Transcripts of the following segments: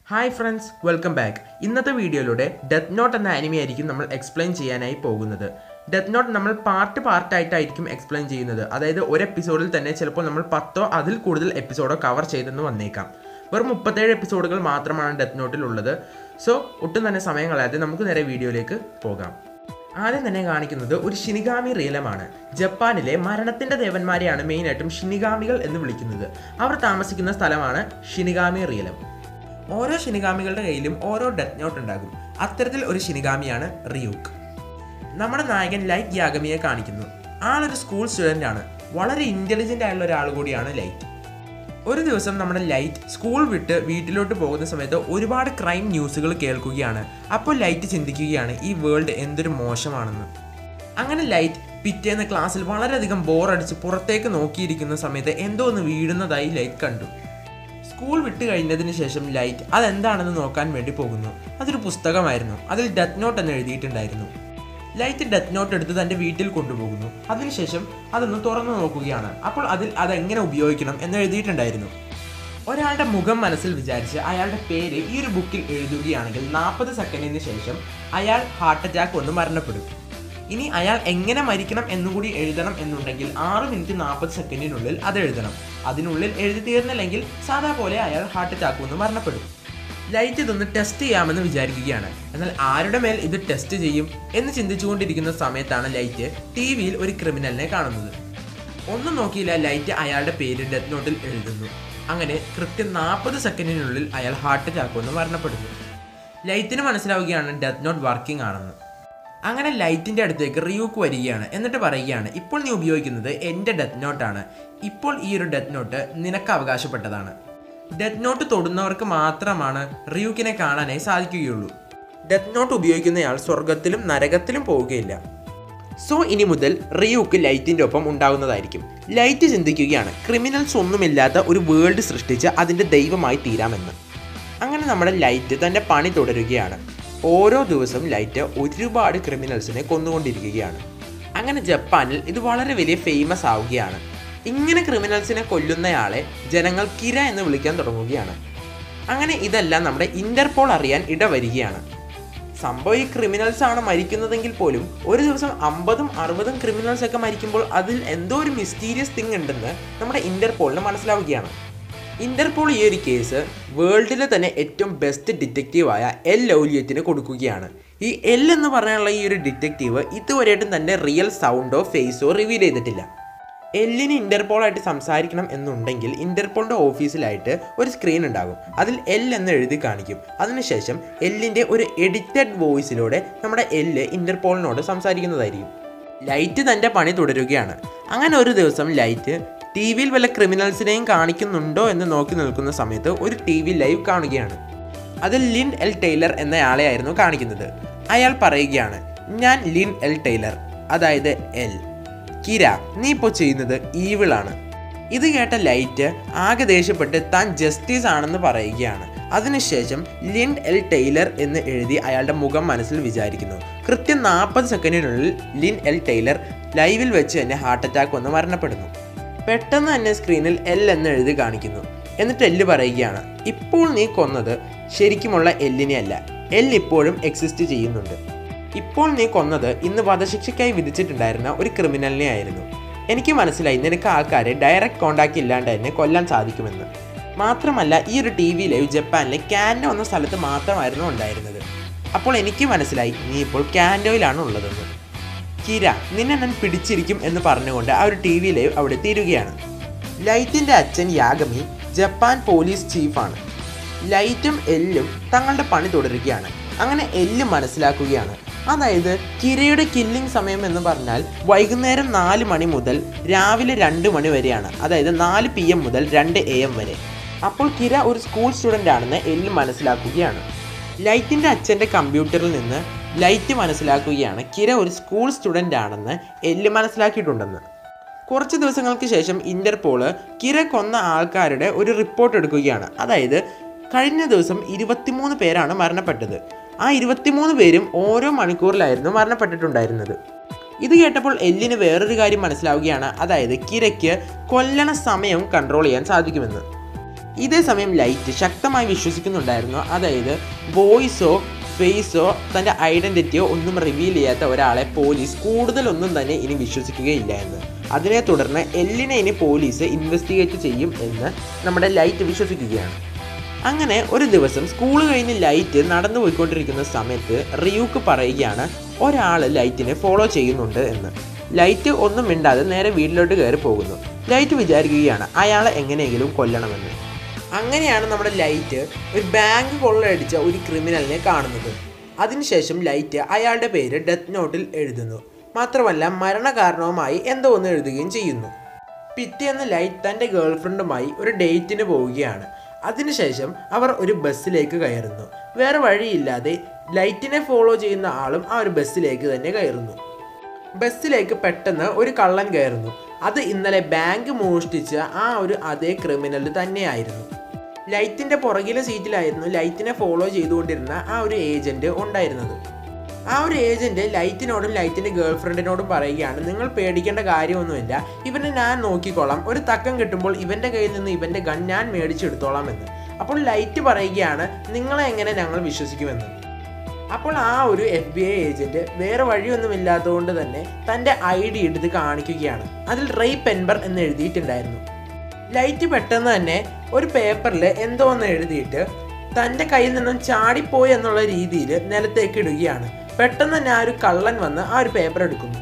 Hi friends welcome back ഇന്നത്തെ വീഡിയോയിലൂടെ death not എന്ന ആനിമി ആയിരിക്കും നമ്മൾ എക്സ്പ്ലെയിൻ ചെയ്യാനായി പോകുന്നത് ഡെത്ത് നോട്ട് നമ്മൾ പാർട്ട് പാർട്ടായിട്ടായിരിക്കും എക്സ്പ്ലെയിൻ ചെയ്യുന്നത് അതായത് ഒരു എപ്പിസോഡിൽ തന്നെ ചിലപ്പോൾ നമ്മൾ പത്തോ അതിൽ കൂടുതൽ എപ്പിസോഡോ കവർ ചെയ്തെന്ന് വന്നേക്കാം വെറും മുപ്പത്തേഴ് എപ്പിസോഡുകൾ മാത്രമാണ് ഡെത്ത് നോട്ടിൽ ഉള്ളത് സോ ഒട്ടും തന്നെ സമയം കളയാതെ നമുക്ക് നേരെ വീഡിയോയിലേക്ക് പോകാം ആദ്യം തന്നെ കാണിക്കുന്നത് ഒരു ഷിനിഗാമി റീലമാണ് ജപ്പാനിലെ മരണത്തിന്റെ ദേവന്മാരെയാണ് മെയിനായിട്ടും ഷിനിഗാമികൾ എന്ന് വിളിക്കുന്നത് അവർ താമസിക്കുന്ന സ്ഥലമാണ് ഷിനിഗാമി റീലം ഓരോ ഷിനിഗാമികളുടെ കയ്യിലും ഓരോ ഡെത്ത് നോട്ട് ഉണ്ടാകും അത്തരത്തിൽ ഒരു ഷിനിഗാമിയാണ് റിയൂക്ക് നമ്മുടെ നായകൻ ലൈറ്റ് യാഗമിയെ കാണിക്കുന്നു ആളൊരു സ്കൂൾ സ്റ്റുഡൻ്റ് ആണ് വളരെ ഇൻ്റലിജൻ്റ് ആയുള്ള ഒരാൾ കൂടിയാണ് ലൈറ്റ് ഒരു ദിവസം നമ്മുടെ ലൈറ്റ് സ്കൂൾ വിട്ട് വീട്ടിലോട്ട് പോകുന്ന സമയത്ത് ഒരുപാട് ക്രൈം ന്യൂസുകൾ കേൾക്കുകയാണ് അപ്പോൾ ലൈറ്റ് ചിന്തിക്കുകയാണ് ഈ വേൾഡ് എന്തൊരു മോശമാണെന്ന് അങ്ങനെ ലൈറ്റ് പിറ്റേന്ന് ക്ലാസ്സിൽ വളരെയധികം ബോറടിച്ച് പുറത്തേക്ക് നോക്കിയിരിക്കുന്ന സമയത്ത് എന്തോ ഒന്ന് വീഴുന്നതായി ലൈറ്റ് കണ്ടു സ്കൂൾ വിട്ട് കഴിഞ്ഞതിന് ശേഷം ലൈറ്റ് അതെന്താണെന്ന് നോക്കാൻ വേണ്ടി പോകുന്നു അതൊരു പുസ്തകമായിരുന്നു അതിൽ ഡെത്ത് നോട്ട് എന്ന് എഴുതിയിട്ടുണ്ടായിരുന്നു ലൈറ്റ് ഡെത്ത് നോട്ട് എടുത്ത് തൻ്റെ വീട്ടിൽ കൊണ്ടുപോകുന്നു അതിനുശേഷം അതൊന്ന് തുറന്നു നോക്കുകയാണ് അപ്പോൾ അതിൽ അതെങ്ങനെ ഉപയോഗിക്കണം എന്ന് എഴുതിയിട്ടുണ്ടായിരുന്നു ഒരാളുടെ മുഖം മനസ്സിൽ വിചാരിച്ച് അയാളുടെ പേര് ഈ ഒരു ബുക്കിൽ എഴുതുകയാണെങ്കിൽ നാൽപ്പത് സെക്കൻഡിന് ശേഷം അയാൾ ഹാർട്ട് അറ്റാക്ക് വന്ന് മരണപ്പെടും ഇനി അയാൾ എങ്ങനെ മരിക്കണം എന്നുകൂടി എഴുതണം എന്നുണ്ടെങ്കിൽ ആറ് മിനിറ്റ് നാൽപ്പത് സെക്കൻഡിനുള്ളിൽ അത് എഴുതണം അതിനുള്ളിൽ എഴുതി തീർന്നില്ലെങ്കിൽ സാധാ പോലെ അയാൾ ഹാർട്ട് അറ്റാക്ക് വന്ന് മരണപ്പെടും ലൈറ്റ് ഇതൊന്ന് ടെസ്റ്റ് ചെയ്യാമെന്ന് വിചാരിക്കുകയാണ് എന്നാൽ ആരുടെ മേൽ ഇത് ടെസ്റ്റ് ചെയ്യും എന്ന് ചിന്തിച്ചുകൊണ്ടിരിക്കുന്ന സമയത്താണ് ലൈറ്റ് ടി വിയിൽ ഒരു ക്രിമിനലിനെ കാണുന്നത് ഒന്നും നോക്കിയില്ല ലൈറ്റ് അയാളുടെ പേര് ഡെത്ത് നോട്ടിൽ എഴുതുന്നു അങ്ങനെ കൃത്യം നാൽപ്പത് സെക്കൻഡിനുള്ളിൽ അയാൾ ഹാർട്ട് അറ്റാക്ക് വന്ന് മരണപ്പെടുന്നു ലൈറ്റിന് മനസ്സിലാവുകയാണ് ഡെത്ത് നോട്ട് വർക്കിംഗ് ആണെന്ന് അങ്ങനെ ലൈറ്റിൻ്റെ അടുത്തേക്ക് റിയൂക്ക് വരികയാണ് എന്നിട്ട് പറയുകയാണ് ഇപ്പോൾ നീ ഉപയോഗിക്കുന്നത് എൻ്റെ ഡെത്ത് നോട്ടാണ് ഇപ്പോൾ ഈ ഒരു ഡെത്ത് നോട്ട് നിനക്ക് അവകാശപ്പെട്ടതാണ് ഡെത്ത് നോട്ട് തൊടുന്നവർക്ക് മാത്രമാണ് റിയൂക്കിനെ കാണാനായി സാധിക്കുകയുള്ളൂ ഡെത്ത് നോട്ട് ഉപയോഗിക്കുന്നയാൾ സ്വർഗത്തിലും നരകത്തിലും പോവുകയില്ല സോ ഇനി മുതൽ റിയൂക്ക് ലൈറ്റിൻ്റെ ഒപ്പം ഉണ്ടാകുന്നതായിരിക്കും ലൈറ്റ് ചിന്തിക്കുകയാണ് ക്രിമിനൽസ് ഒന്നുമില്ലാത്ത ഒരു വേൾഡ് സൃഷ്ടിച്ച് അതിൻ്റെ ദൈവമായി തീരാമെന്ന് അങ്ങനെ നമ്മുടെ ലൈറ്റ് തൻ്റെ പണി തുടരുകയാണ് ഓരോ ദിവസവും ലൈറ്റ് ഒരുപാട് ക്രിമിനൽസിനെ കൊന്നുകൊണ്ടിരിക്കുകയാണ് അങ്ങനെ ജപ്പാനിൽ ഇത് വളരെ വലിയ ഫേമസ് ആവുകയാണ് ഇങ്ങനെ ക്രിമിനൽസിനെ കൊല്ലുന്നയാളെ ജനങ്ങൾ കിര എന്ന് വിളിക്കാൻ തുടങ്ങുകയാണ് അങ്ങനെ ഇതെല്ലാം നമ്മുടെ ഇന്റർപോൾ അറിയാൻ ഇടവരികയാണ് സംഭവം ഈ ക്രിമിനൽസ് ആണ് മരിക്കുന്നതെങ്കിൽ പോലും ഒരു ദിവസം അമ്പതും അറുപതും ക്രിമിനൽസ് ഒക്കെ മരിക്കുമ്പോൾ അതിൽ എന്തോ ഒരു മിസ്റ്റീരിയസ് തിങ് ഉണ്ടെന്ന് നമ്മുടെ ഇന്റർപോളിന് മനസ്സിലാവുകയാണ് ഇന്റർപോൾ ഈ ഒരു കേസ് വേൾഡിലെ തന്നെ ഏറ്റവും ബെസ്റ്റ് ഡിറ്റക്റ്റീവായ എൽ ലൗലിയത്തിന് കൊടുക്കുകയാണ് ഈ എൽ എന്ന് പറയാനുള്ള ഈ ഒരു ഡിറ്റക്റ്റീവ് ഇതുവരെയായിട്ടും തൻ്റെ റിയൽ സൗണ്ടോ ഫേസോ റിവീൽ ചെയ്തിട്ടില്ല എല്ലിന് ഇന്റർപോളായിട്ട് സംസാരിക്കണം എന്നുണ്ടെങ്കിൽ ഇന്റർപോളിൻ്റെ ഓഫീസിലായിട്ട് ഒരു സ്ക്രീൻ ഉണ്ടാകും അതിൽ എൽ എന്ന് എഴുതി കാണിക്കും അതിനുശേഷം എല്ലിൻ്റെ ഒരു എഡിറ്റഡ് വോയിസിലൂടെ നമ്മുടെ എല്ല് ഇന്റർപോളിനോട് സംസാരിക്കുന്നതായിരിക്കും ലൈറ്റ് തൻ്റെ പണി തുടരുകയാണ് അങ്ങനെ ഒരു ദിവസം ലൈറ്റ് ടി വിയിൽ വല്ല ക്രിമിനൽസിനെയും കാണിക്കുന്നുണ്ടോ എന്ന് നോക്കി നിൽക്കുന്ന സമയത്ത് ഒരു ടി വി ലൈവ് കാണുകയാണ് അതിൽ ലിൻ എൽ ടൈലർ എന്നയാളെയായിരുന്നു കാണിക്കുന്നത് അയാൾ പറയുകയാണ് ഞാൻ ലിൻ എൽ ടൈലർ അതായത് എൽ കിര നീ ഇപ്പോൾ ചെയ്യുന്നത് ഈവിളാണ് ഇത് കേട്ട ലൈറ്റ് ആകെ ദേഷ്യപ്പെട്ട് താൻ ജസ്റ്റിസ് ആണെന്ന് പറയുകയാണ് അതിനുശേഷം ലിൻഡ് എൽ ടൈലർ എന്ന് എഴുതി അയാളുടെ മുഖം മനസ്സിൽ വിചാരിക്കുന്നു കൃത്യം നാൽപ്പത് സെക്കൻഡിനുള്ളിൽ ലിൻ എൽ ടൈലർ ലൈവിൽ വെച്ച് തന്നെ ഹാർട്ട് അറ്റാക്ക് വന്ന് മരണപ്പെടുന്നു പെട്ടെന്ന് തന്നെ സ്ക്രീനിൽ എൽ എന്ന് എഴുതി കാണിക്കുന്നു എന്നിട്ട് എല്ല് പറയുകയാണ് ഇപ്പോൾ നീ കൊന്നത് ശരിക്കുമുള്ള എല്ലിനെ അല്ല എൽ ഇപ്പോഴും എക്സിസ്റ്റ് ചെയ്യുന്നുണ്ട് ഇപ്പോൾ നീ കൊന്നത് ഇന്ന് വധശിക്ഷയ്ക്കായി വിധിച്ചിട്ടുണ്ടായിരുന്ന ഒരു ക്രിമിനലിനെ ആയിരുന്നു എനിക്ക് മനസ്സിലായി നിനക്ക് ആൾക്കാരെ ഡയറക്റ്റ് കോണ്ടാക്ട് ഇല്ലാണ്ട് തന്നെ കൊല്ലാൻ സാധിക്കുമെന്ന് മാത്രമല്ല ഈ ഒരു ടി വി ലൈവ് ജപ്പാനിലെ കാൻഡോ എന്ന സ്ഥലത്ത് മാത്രമായിരുന്നു ഉണ്ടായിരുന്നത് അപ്പോൾ എനിക്ക് മനസ്സിലായി നീ ഇപ്പോൾ കാൻഡോയിലാണ് ഉള്ളതെന്ന് കിര നിന്നെ ഞാൻ പിടിച്ചിരിക്കും എന്ന് പറഞ്ഞുകൊണ്ട് ആ ഒരു ടി വി ലൈവ് അവിടെ തീരുകയാണ് ലൈറ്റിൻ്റെ അച്ഛൻ യാഗമി ജപ്പാൻ പോലീസ് ചീഫാണ് ലൈറ്റും എല്ലും തങ്ങളുടെ പണി തുടരുകയാണ് അങ്ങനെ എല്ല് മനസ്സിലാക്കുകയാണ് അതായത് കിരയുടെ കില്ലിംഗ് സമയം എന്ന് പറഞ്ഞാൽ വൈകുന്നേരം നാല് മണി മുതൽ രാവിലെ രണ്ട് മണി വരെയാണ് അതായത് നാല് പി എം മുതൽ രണ്ട് എ എം വരെ അപ്പോൾ കിര ഒരു സ്കൂൾ സ്റ്റുഡൻ്റ് ആണെന്ന് എല്ല് മനസ്സിലാക്കുകയാണ് ലൈറ്റിൻ്റെ അച്ഛൻ്റെ കമ്പ്യൂട്ടറിൽ നിന്ന് ലൈറ്റ് മനസ്സിലാക്കുകയാണ് കിര ഒരു സ്കൂൾ സ്റ്റുഡൻ്റ് ആണെന്ന് എല്ല് മനസ്സിലാക്കിയിട്ടുണ്ടെന്ന് കുറച്ച് ദിവസങ്ങൾക്ക് ശേഷം ഇൻ്റർപോള് കിര കൊന്ന ആൾക്കാരുടെ ഒരു റിപ്പോർട്ട് എടുക്കുകയാണ് അതായത് കഴിഞ്ഞ ദിവസം ഇരുപത്തിമൂന്ന് പേരാണ് മരണപ്പെട്ടത് ആ ഇരുപത്തിമൂന്ന് പേരും ഓരോ മണിക്കൂറിലായിരുന്നു മരണപ്പെട്ടിട്ടുണ്ടായിരുന്നത് ഇത് കേട്ടപ്പോൾ എല്ലിന് വേറൊരു കാര്യം മനസ്സിലാവുകയാണ് അതായത് കിരയ്ക്ക് കൊല്ലണ സമയം കൺട്രോൾ ചെയ്യാൻ സാധിക്കുമെന്ന് ഇതേ സമയം ലൈറ്റ് ശക്തമായി വിശ്വസിക്കുന്നുണ്ടായിരുന്നു അതായത് വോയിസോ ഫേസോ തൻ്റെ ഐഡൻറ്റിറ്റിയോ ഒന്നും റിവീൽ ചെയ്യാത്ത ഒരാളെ പോലീസ് കൂടുതലൊന്നും തന്നെ ഇനി വിശ്വസിക്കുകയില്ല എന്ന് അതിനെ തുടർന്ന് എല്ലിനെ ഇനി പോലീസ് ഇൻവെസ്റ്റിഗേറ്റ് ചെയ്യും എന്ന് നമ്മുടെ ലൈറ്റ് വിശ്വസിക്കുകയാണ് അങ്ങനെ ഒരു ദിവസം സ്കൂൾ കഴിഞ്ഞ് ലൈറ്റ് നടന്നു പോയിക്കൊണ്ടിരിക്കുന്ന സമയത്ത് റിയൂക്ക് പറയുകയാണ് ഒരാൾ ലൈറ്റിനെ ഫോളോ ചെയ്യുന്നുണ്ട് എന്ന് ലൈറ്റ് ഒന്നും മിണ്ടാതെ നേരെ വീട്ടിലോട്ട് കയറി പോകുന്നു ലൈറ്റ് വിചാരിക്കുകയാണ് അയാളെ എങ്ങനെയെങ്കിലും കൊല്ലണമെന്ന് അങ്ങനെയാണ് നമ്മുടെ ലൈറ്റ് ഒരു ബാങ്ക് കൊള്ളയടിച്ച ഒരു ക്രിമിനലിനെ കാണുന്നത് അതിനുശേഷം ലൈറ്റ് അയാളുടെ പേര് ഡെത്ത് നോട്ടിൽ എഴുതുന്നു മാത്രമല്ല മരണകാരണവുമായി എന്തോ ഒന്ന് എഴുതുകയും ചെയ്യുന്നു പിറ്റേന്ന് ലൈറ്റ് തൻ്റെ ഗേൾഫ്രണ്ടുമായി ഒരു ഡേറ്റിന് പോവുകയാണ് അതിനുശേഷം അവർ ഒരു ബസ്സിലേക്ക് കയറുന്നു വേറെ വഴിയില്ലാതെ ലൈറ്റിനെ ഫോളോ ചെയ്യുന്ന ആളും ആ ഒരു ബസ്സിലേക്ക് തന്നെ കയറുന്നു ബസ്സിലേക്ക് പെട്ടെന്ന് ഒരു കള്ളൻ കയറുന്നു അത് ഇന്നലെ ബാങ്ക് മോഷ്ടിച്ച ആ ഒരു അതേ ക്രിമിനൽ തന്നെയായിരുന്നു ലൈറ്റിന്റെ പുറകിലെ സീറ്റിലായിരുന്നു ലൈറ്റിനെ ഫോളോ ചെയ്തുകൊണ്ടിരുന്ന ആ ഒരു ഏജന്റ് ഉണ്ടായിരുന്നത് ആ ഒരു ഏജന്റ് ലൈറ്റിനോടും ലൈറ്റിന്റെ ഗേൾഫ്രണ്ടിനോടും പറയുകയാണ് നിങ്ങൾ പേടിക്കേണ്ട കാര്യമൊന്നുമില്ല ഇവനെ ഞാൻ നോക്കിക്കോളാം ഒരു തക്കം കിട്ടുമ്പോൾ ഇവന്റെ കയ്യിൽ നിന്ന് ഇവന്റെ ഗൺ ഞാൻ മേടിച്ചെടുത്തോളാം എന്ന് അപ്പോൾ ലൈറ്റ് പറയുകയാണ് നിങ്ങളെ എങ്ങനെ ഞങ്ങൾ വിശ്വസിക്കുമെന്ന് അപ്പോൾ ആ ഒരു എഫ് ബി ഐ ഏജന്റ് വേറെ വഴിയൊന്നുമില്ലാത്തതുകൊണ്ട് തന്നെ തൻ്റെ ഐ ഡി എടുത്ത് കാണിക്കുകയാണ് അതിൽ റേ പെൻബർ എന്ന് എഴുതിയിട്ടുണ്ടായിരുന്നു ലൈറ്റ് പെട്ടെന്ന് തന്നെ ഒരു പേപ്പറിൽ എന്തോ ഒന്ന് എഴുതിയിട്ട് തൻ്റെ കയ്യിൽ നിന്നും ചാടിപ്പോയി എന്നുള്ള രീതിയിൽ നിലത്തേക്ക് ഇടുകയാണ് പെട്ടെന്ന് തന്നെ ആ ഒരു കള്ളൻ വന്ന് ആ ഒരു പേപ്പർ എടുക്കുന്നു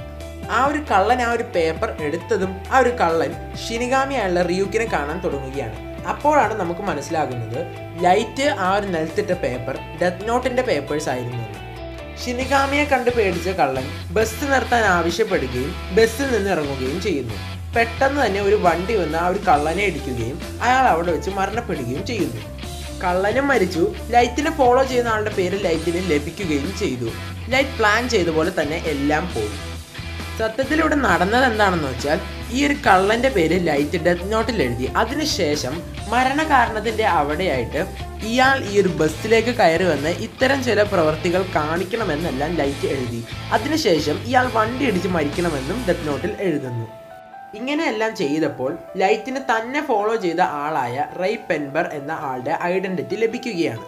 ആ ഒരു കള്ളൻ ആ ഒരു പേപ്പർ എടുത്തതും ആ ഒരു കള്ളൻ ഷിനിഗാമിയായുള്ള റിയൂക്കിനെ കാണാൻ തുടങ്ങുകയാണ് അപ്പോഴാണ് നമുക്ക് മനസ്സിലാകുന്നത് ലൈറ്റ് ആ ഒരു നിലത്തിട്ട പേപ്പർ ഡെത്ത് നോട്ടിന്റെ പേപ്പേഴ്സ് ആയിരുന്നു എന്ന്. ഷിനിഗാമിയെ കണ്ട് പേടിച്ച കള്ളൻ ബസ് നിർത്താൻ ആവശ്യപ്പെടുകയും ബസ്സിൽ നിന്ന് ഇറങ്ങുകയും ചെയ്യുന്നു പെട്ടെന്ന് തന്നെ ഒരു വണ്ടി വന്ന് ആ ഒരു കള്ളനെ ഇടിക്കുകയും അയാൾ അവിടെ വെച്ച് മരണപ്പെടുകയും ചെയ്യുന്നു കള്ളനും മരിച്ചു ലൈറ്റിനെ ഫോളോ ചെയ്യുന്ന ആളുടെ പേര് ലൈറ്റിന് ലഭിക്കുകയും ചെയ്തു ലൈറ്റ് പ്ലാൻ ചെയ്ത പോലെ തന്നെ എല്ലാം പോയി സത്യത്തിലൂടെ നടന്നത് എന്താണെന്ന് വെച്ചാൽ ഈ ഒരു കള്ളന്റെ പേര് ലൈറ്റ് ഡെത്ത് നോട്ടിൽ എഴുതി അതിനുശേഷം മരണകാരണത്തിന്റെ അവിടെയായിട്ട് ഇയാൾ ഈ ഒരു ബസ്സിലേക്ക് കയറി വന്ന് ഇത്തരം ചില പ്രവർത്തികൾ കാണിക്കണമെന്നെല്ലാം ലൈറ്റ് എഴുതി അതിനുശേഷം ഇയാൾ വണ്ടി ഇടിച്ച് മരിക്കണമെന്നും ഡെത്ത് നോട്ടിൽ എഴുതുന്നു ഇങ്ങനെയെല്ലാം ചെയ്തപ്പോൾ ലൈറ്റിന് തന്നെ ഫോളോ ചെയ്ത ആളായ റൈ പെൻബർ എന്ന ആളുടെ ഐഡന്റിറ്റി ലഭിക്കുകയാണ്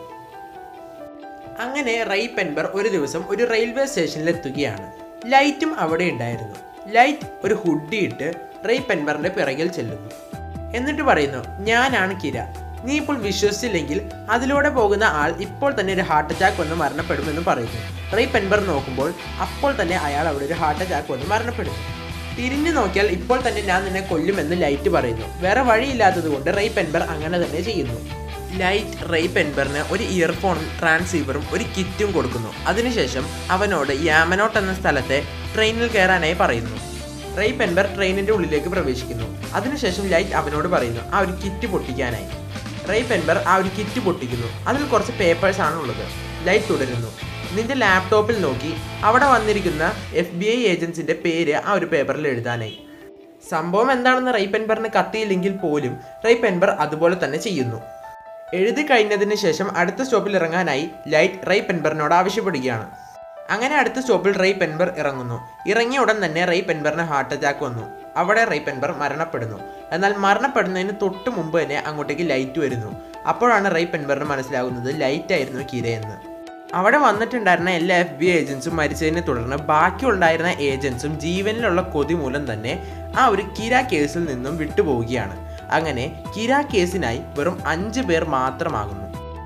അങ്ങനെ റൈ പെൻബർ ഒരു ദിവസം ഒരു റെയിൽവേ സ്റ്റേഷനിൽ എത്തുകയാണ് ലൈറ്റും അവിടെ ഉണ്ടായിരുന്നു ലൈറ്റ് ഒരു ഹുഡി ഇട്ട് റൈ പെൻബറിന്റെ പിറകിൽ ചെല്ലുന്നു എന്നിട്ട് പറയുന്നു ഞാനാണ് കിര നീ ഇപ്പോൾ വിശ്വസിച്ചില്ലെങ്കിൽ അതിലൂടെ പോകുന്ന ആൾ ഇപ്പോൾ തന്നെ ഒരു ഹാർട്ട് അറ്റാക്ക് വന്ന് മരണപ്പെടുമെന്ന് പറയുന്നു റൈ പെൻബർ നോക്കുമ്പോൾ അപ്പോൾ തന്നെ അയാൾ അവിടെ ഒരു ഹാർട്ട് അറ്റാക്ക് വന്ന് മരണപ്പെടുന്നു തിരിഞ്ഞു നോക്കിയാൽ ഇപ്പോൾ തന്നെ ഞാൻ നിന്നെ കൊല്ലുമെന്ന് ലൈറ്റ് പറയുന്നു വേറെ വഴിയില്ലാത്തത് കൊണ്ട് റൈ പെൻബർ അങ്ങനെ തന്നെ ചെയ്യുന്നു ലൈറ്റ് റൈ പെൻബറിന് ഒരു ഇയർഫോണും ട്രാൻസീവറും ഒരു കിറ്റും കൊടുക്കുന്നു അതിനുശേഷം അവനോട് യാമനോട്ട് എന്ന സ്ഥലത്തെ ട്രെയിനിൽ കയറാനായി പറയുന്നു റൈ പെൻബർ ട്രെയിനിന്റെ ഉള്ളിലേക്ക് പ്രവേശിക്കുന്നു അതിനുശേഷം ലൈറ്റ് അവനോട് പറയുന്നു ആ ഒരു കിറ്റ് പൊട്ടിക്കാനായി റൈ പെൻബർ ആ ഒരു കിറ്റ് പൊട്ടിക്കുന്നു അതിൽ കുറച്ച് പേപ്പേഴ്സ് ആണ് ഉള്ളത് ലൈറ്റ് തുടരുന്നു നിന്റെ ലാപ്ടോപ്പിൽ നോക്കി അവിടെ വന്നിരിക്കുന്ന എഫ് ബി ഐ ഏജൻസിന്റെ പേര് ആ ഒരു പേപ്പറിൽ എഴുതാനായി സംഭവം എന്താണെന്ന് റൈ പെൻബറിന് കത്തിയില്ലെങ്കിൽ പോലും റൈ പെൻബർ അതുപോലെ തന്നെ ചെയ്യുന്നു എഴുതി കഴിഞ്ഞതിന് ശേഷം അടുത്ത സ്റ്റോപ്പിൽ ഇറങ്ങാനായി ലൈറ്റ് റൈ പെൻബറിനോട് ആവശ്യപ്പെടുകയാണ് അങ്ങനെ അടുത്ത സ്റ്റോപ്പിൽ റൈ പെൻബർ ഇറങ്ങുന്നു ഇറങ്ങിയ ഉടൻ തന്നെ റൈ പെൻബറിന് ഹാർട്ട് അറ്റാക്ക് വന്നു അവിടെ റൈ പെൻബർ മരണപ്പെടുന്നു എന്നാൽ മരണപ്പെടുന്നതിന് തൊട്ട് മുമ്പ് തന്നെ അങ്ങോട്ടേക്ക് ലൈറ്റ് വരുന്നു അപ്പോഴാണ് റൈ പെൻബറിന് മനസ്സിലാകുന്നത് ലൈറ്റ് ആയിരുന്നു കിരയെന്ന് അവിടെ വന്നിട്ടുണ്ടായിരുന്ന എല്ലാ എഫ് ബി ഏജൻസും മരിച്ചതിനെ തുടർന്ന് ബാക്കിയുണ്ടായിരുന്ന ഏജൻസും ജീവനിലുള്ള കൊതി മൂലം തന്നെ ആ ഒരു കിര കേസിൽ നിന്നും വിട്ടുപോവുകയാണ് അങ്ങനെ കിര കേസിനായി വെറും അഞ്ച് പേർ മാത്രമാകുന്നു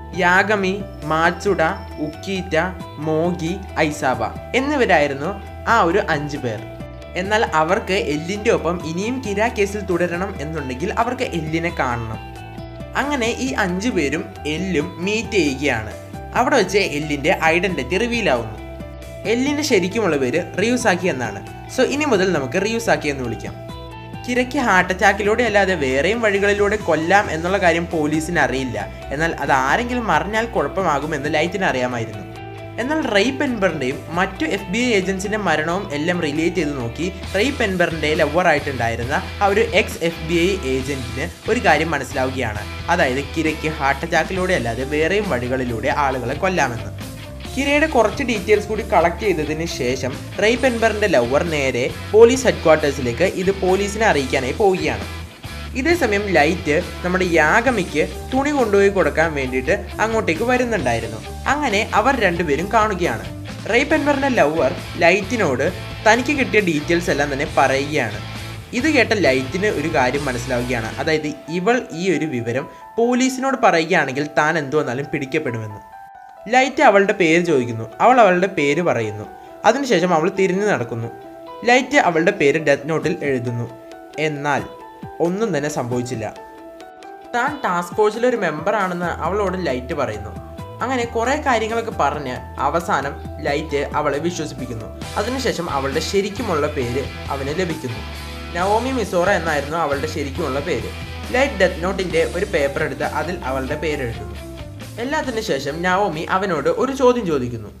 യാഗമി മാച്ചുഡ ഉക്കീറ്റ മോഗി ഐസാബ എന്നിവരായിരുന്നു ആ ഒരു അഞ്ച് പേർ എന്നാൽ അവർക്ക് എല്ലിൻ്റെ ഒപ്പം ഇനിയും കിര കേസിൽ തുടരണം എന്നുണ്ടെങ്കിൽ അവർക്ക് എല്ലിനെ കാണണം അങ്ങനെ ഈ അഞ്ചു പേരും എല്ലും മീറ്റ് ചെയ്യുകയാണ് അവിടെ വെച്ച് എല്ലിൻ്റെ ഐഡൻറ്റിറ്റി റിവീൽ ആവുന്നു എല്ലിന് ശരിക്കുമുള്ള പേര് റിയൂസാക്കി എന്നാണ് സോ ഇനി മുതൽ നമുക്ക് റിയൂസാക്കി എന്ന് വിളിക്കാം കിരയ്ക്ക് ഹാർട്ട് അറ്റാക്കിലൂടെ അല്ലാതെ വേറെയും വഴികളിലൂടെ കൊല്ലാം എന്നുള്ള കാര്യം പോലീസിന് അറിയില്ല എന്നാൽ അത് ആരെങ്കിലും അറിഞ്ഞാൽ കുഴപ്പമാകുമെന്ന് ലൈറ്റിന് അറിയാമായിരുന്നു എന്നാൽ റൈ പെൻബറിൻ്റെയും മറ്റു എഫ് ബി ഐ ഏജൻസിൻ്റെ മരണവും എല്ലാം റിലേറ്റ് ചെയ്ത് നോക്കി റൈ പെൻബറിൻ്റെ ലവറായിട്ടുണ്ടായിരുന്ന ആ ഒരു എക്സ് എഫ് ബി ഐ ഏജൻറ്റിന് ഒരു കാര്യം മനസ്സിലാവുകയാണ് അതായത് കിരയ്ക്ക് ഹാർട്ട് അറ്റാക്കിലൂടെ അല്ലാതെ വേറെയും വഴികളിലൂടെ ആളുകളെ കൊല്ലാമെന്ന് കിരയുടെ കുറച്ച് ഡീറ്റെയിൽസ് കൂടി കളക്ട് ചെയ്തതിന് ശേഷം റൈ പെൻബറിന്റെ ലവർ നേരെ പോലീസ് ഹെഡ്ക്വാർട്ടേഴ്സിലേക്ക് ഇത് പോലീസിനെ അറിയിക്കാനായി പോവുകയാണ് ഇതേ സമയം ലൈറ്റ് നമ്മുടെ യാഗമിക്ക് തുണി കൊണ്ടുപോയി കൊടുക്കാൻ വേണ്ടിയിട്ട് അങ്ങോട്ടേക്ക് വരുന്നുണ്ടായിരുന്നു അങ്ങനെ അവർ രണ്ടുപേരും കാണുകയാണ് റേപ്പ് എൻവറിന്റെ ലവർ ലൈറ്റിനോട് തനിക്ക് കിട്ടിയ ഡീറ്റെയിൽസ് എല്ലാം തന്നെ പറയുകയാണ് ഇത് കേട്ട ലൈറ്റിന് ഒരു കാര്യം മനസ്സിലാവുകയാണ് അതായത് ഇവൾ ഈ ഒരു വിവരം പോലീസിനോട് പറയുകയാണെങ്കിൽ താൻ എന്തു വന്നാലും പിടിക്കപ്പെടുമെന്ന് ലൈറ്റ് അവളുടെ പേര് ചോദിക്കുന്നു അവൾ അവളുടെ പേര് പറയുന്നു അതിനുശേഷം അവൾ തിരിഞ്ഞു നടക്കുന്നു ലൈറ്റ് അവളുടെ പേര് ഡെത്ത് നോട്ടിൽ എഴുതുന്നു എന്നാൽ ഒന്നും തന്നെ സംഭവിച്ചില്ല താൻ ടാസ്ക് ഫോഴ്സിലെ ഒരു മെമ്പർ ആണെന്ന് അവളോട് ലൈറ്റ് പറയുന്നു അങ്ങനെ കുറേ കാര്യങ്ങളൊക്കെ പറഞ്ഞ് അവസാനം ലൈറ്റ് അവളെ വിശ്വസിപ്പിക്കുന്നു അതിനുശേഷം അവളുടെ ശരിക്കുമുള്ള പേര് അവന് ലഭിക്കുന്നു നവോമി മിസോറ എന്നായിരുന്നു അവളുടെ ശരിക്കുമുള്ള പേര് ലൈറ്റ് ഡെത്ത് നോട്ടിന്റെ ഒരു പേപ്പർ എടുത്ത് അതിൽ അവളുടെ പേര് എഴുതുന്നു എല്ലാത്തിനു ശേഷം നവോമി അവനോട് ഒരു ചോദ്യം ചോദിക്കുന്നു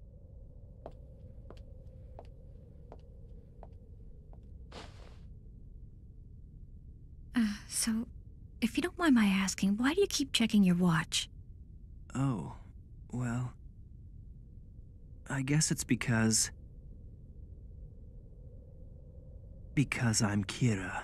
Uh, so, if you don't mind my asking, why do you keep checking your watch? Oh, well. I guess it's because. Because I'm Kira.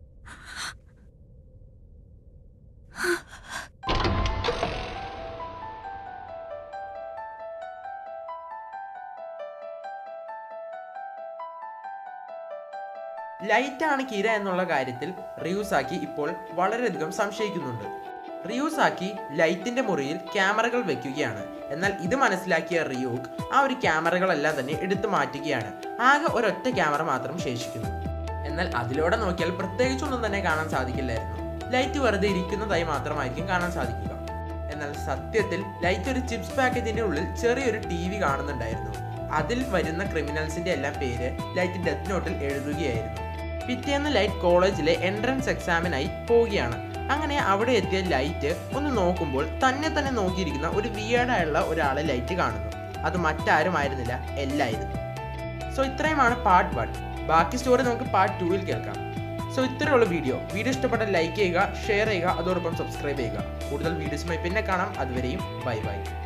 ലൈറ്റാണ് കിര എന്നുള്ള കാര്യത്തിൽ റിയൂസാക്കി ഇപ്പോൾ വളരെയധികം സംശയിക്കുന്നുണ്ട് റിയൂസാക്കി ലൈറ്റിന്റെ മുറിയിൽ ക്യാമറകൾ വെക്കുകയാണ് എന്നാൽ ഇത് മനസ്സിലാക്കിയ റിയൂക്ക് ആ ഒരു ക്യാമറകളെല്ലാം തന്നെ എടുത്തു മാറ്റുകയാണ് ആകെ ഒരൊറ്റ ക്യാമറ മാത്രം ശേഷിക്കുന്നു എന്നാൽ അതിലൂടെ നോക്കിയാൽ പ്രത്യേകിച്ചൊന്നും തന്നെ കാണാൻ സാധിക്കില്ലായിരുന്നു ലൈറ്റ് വെറുതെ ഇരിക്കുന്നതായി മാത്രമായിരിക്കും കാണാൻ സാധിക്കുക എന്നാൽ സത്യത്തിൽ ലൈറ്റ് ഒരു ചിപ്സ് പാക്കറ്റിന്റെ ഉള്ളിൽ ചെറിയൊരു ടി വി കാണുന്നുണ്ടായിരുന്നു അതിൽ വരുന്ന ക്രിമിനൽസിന്റെ എല്ലാം പേര് ലൈറ്റ് ഡെത്ത് നോട്ടിൽ എഴുതുകയായിരുന്നു പിറ്റേന്ന് ലൈറ്റ് കോളേജിലെ എൻട്രൻസ് എക്സാമിനായി പോവുകയാണ് അങ്ങനെ അവിടെ എത്തിയ ലൈറ്റ് ഒന്ന് നോക്കുമ്പോൾ തന്നെ തന്നെ നോക്കിയിരിക്കുന്ന ഒരു വിയേഡായുള്ള ഒരാളെ ലൈറ്റ് കാണുന്നു അത് മറ്റാരുമായിരുന്നില്ല എല്ലായിരുന്നു സോ ഇത്രയുമാണ് പാർട്ട് വൺ ബാക്കി സ്റ്റോറി നമുക്ക് പാർട്ട് ടൂവിൽ കേൾക്കാം സോ ഇത്രയുള്ള വീഡിയോ വീഡിയോ ഇഷ്ടപ്പെട്ട ലൈക്ക് ചെയ്യുക ഷെയർ ചെയ്യുക അതോടൊപ്പം സബ്സ്ക്രൈബ് ചെയ്യുക കൂടുതൽ വീഡിയോസുമായി പിന്നെ കാണാം അതുവരെയും ബൈ ബൈ